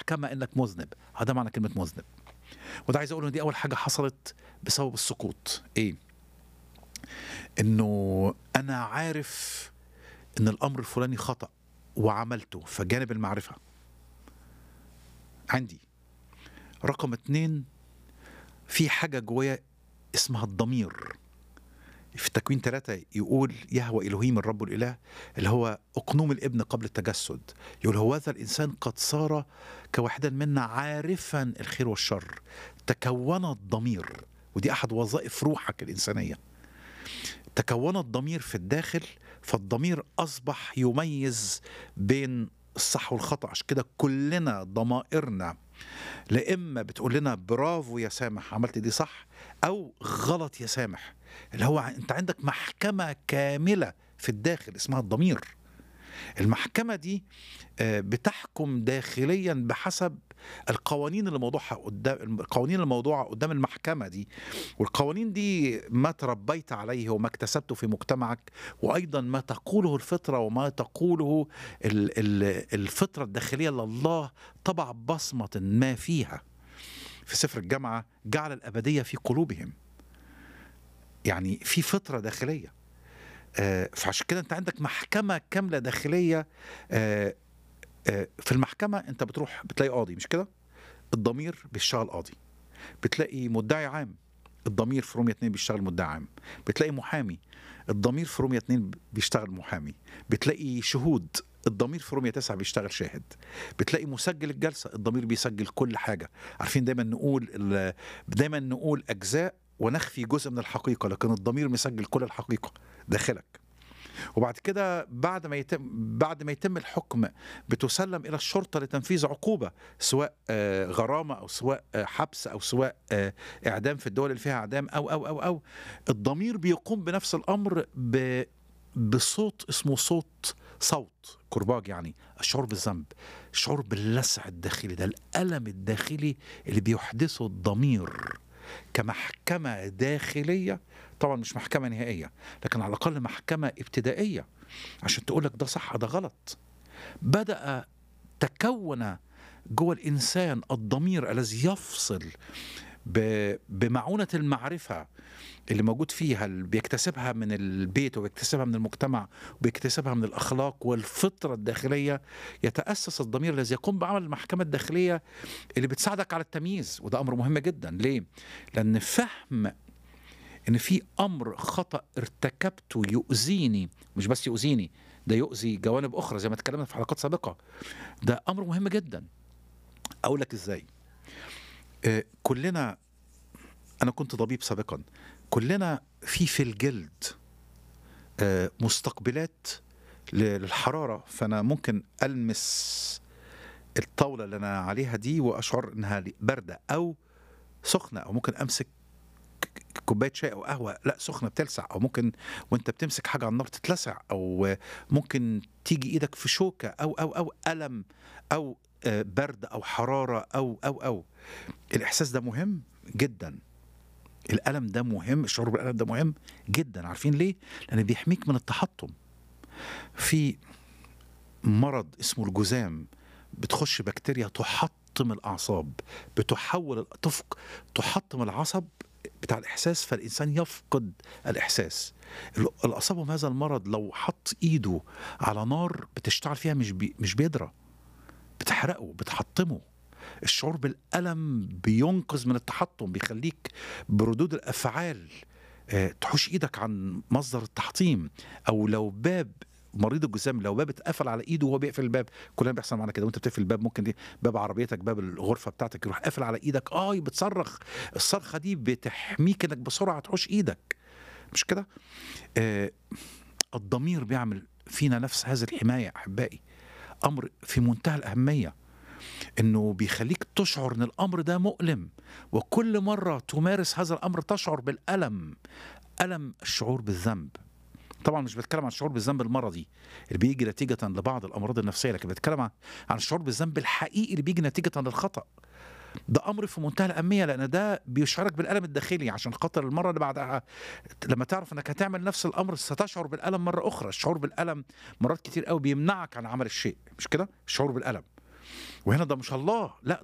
محكمه انك مذنب هذا معنى كلمه مذنب وده عايز اقول ان دي اول حاجه حصلت بسبب السقوط ايه انه انا عارف ان الامر الفلاني خطا وعملته فجانب المعرفه عندي رقم اتنين في حاجه جوايا اسمها الضمير في تكوين ثلاثة يقول يهوى إلهيم الرب الإله اللي هو أقنوم الابن قبل التجسد يقول هوذا الإنسان قد صار كواحدا منا عارفا الخير والشر تكون الضمير ودي أحد وظائف روحك الإنسانية تكون الضمير في الداخل فالضمير أصبح يميز بين الصح والخطأ عشان كده كلنا ضمائرنا لا إما بتقول لنا برافو يا سامح عملت دي صح أو غلط يا سامح اللي هو أنت عندك محكمة كاملة في الداخل اسمها الضمير المحكمة دي بتحكم داخليا بحسب القوانين اللي موضوعها قدام القوانين الموضوعة قدام المحكمة دي والقوانين دي ما تربيت عليه وما اكتسبته في مجتمعك وأيضا ما تقوله الفطرة وما تقوله الفطرة الداخلية اللي الله طبع بصمة ما فيها في سفر الجامعة جعل الأبدية في قلوبهم يعني في فطرة داخلية آه فعشان كده انت عندك محكمة كاملة داخلية آه آه في المحكمة انت بتروح بتلاقي قاضي مش كده الضمير بيشتغل قاضي بتلاقي مدعي عام الضمير في رومية 2 بيشتغل مدعي عام بتلاقي محامي الضمير في رومية 2 بيشتغل محامي بتلاقي شهود الضمير في رومية 9 بيشتغل شاهد بتلاقي مسجل الجلسة الضمير بيسجل كل حاجة عارفين دايما نقول دايما نقول أجزاء ونخفي جزء من الحقيقة لكن الضمير مسجل كل الحقيقة داخلك وبعد كده بعد ما يتم بعد ما يتم الحكم بتسلم الى الشرطه لتنفيذ عقوبه سواء غرامه او سواء حبس او سواء اعدام في الدول اللي فيها اعدام او او او او الضمير بيقوم بنفس الامر ب بصوت اسمه صوت صوت كرباج يعني الشعور بالذنب الشعور باللسع الداخلي ده الالم الداخلي اللي بيحدثه الضمير كمحكمة داخلية طبعا مش محكمة نهائية لكن على الأقل محكمة ابتدائية عشان تقولك ده صح ده غلط بدأ تكون جوه الإنسان الضمير الذي يفصل بمعونة المعرفة اللي موجود فيها اللي بيكتسبها من البيت وبيكتسبها من المجتمع وبيكتسبها من الأخلاق والفطرة الداخلية يتأسس الضمير الذي يقوم بعمل المحكمة الداخلية اللي بتساعدك على التمييز وده أمر مهم جدا ليه؟ لأن فهم إن في أمر خطأ ارتكبته يؤذيني مش بس يؤذيني ده يؤذي جوانب أخرى زي ما اتكلمنا في حلقات سابقة ده أمر مهم جدا أقول لك إزاي آه كلنا أنا كنت طبيب سابقا كلنا في في الجلد آه مستقبلات للحرارة فأنا ممكن ألمس الطاولة اللي أنا عليها دي وأشعر إنها باردة أو سخنة أو ممكن أمسك كوبايه شاي او قهوه لا سخنه بتلسع او ممكن وانت بتمسك حاجه على النار تتلسع او ممكن تيجي ايدك في شوكه او او او الم او برد او حراره او او او الاحساس ده مهم جدا الالم ده مهم الشعور بالالم ده مهم جدا عارفين ليه لان بيحميك من التحطم في مرض اسمه الجذام بتخش بكتيريا تحطم الاعصاب بتحول تفق تحطم العصب بتاع الاحساس فالانسان يفقد الاحساس اللي اصابه هذا المرض لو حط ايده على نار بتشتعل فيها مش بي مش بيدرى بتحرقه بتحطمه الشعور بالالم بينقذ من التحطم بيخليك بردود الافعال تحوش ايدك عن مصدر التحطيم او لو باب مريض الجسام لو باب اتقفل على ايده وهو بيقفل الباب كلنا بيحصل معانا كده وانت بتقفل الباب ممكن دي باب عربيتك باب الغرفه بتاعتك يروح قافل على ايدك اه بتصرخ الصرخه دي بتحميك انك بسرعه تحوش ايدك مش كده آه الضمير بيعمل فينا نفس هذه الحمايه احبائي امر في منتهى الاهميه انه بيخليك تشعر ان الامر ده مؤلم وكل مره تمارس هذا الامر تشعر بالالم الم الشعور بالذنب طبعا مش بتكلم عن الشعور بالذنب المرضي اللي بيجي نتيجه لبعض الامراض النفسيه لكن بتكلم عن عن الشعور بالذنب الحقيقي اللي بيجي نتيجه للخطا ده امر في منتهى الاهميه لان ده بيشعرك بالالم الداخلي عشان خاطر المره اللي بعدها لما تعرف انك هتعمل نفس الامر ستشعر بالالم مره اخرى الشعور بالالم مرات كتير قوي بيمنعك عن عمل الشيء مش كده الشعور بالالم وهنا ده مش الله لأ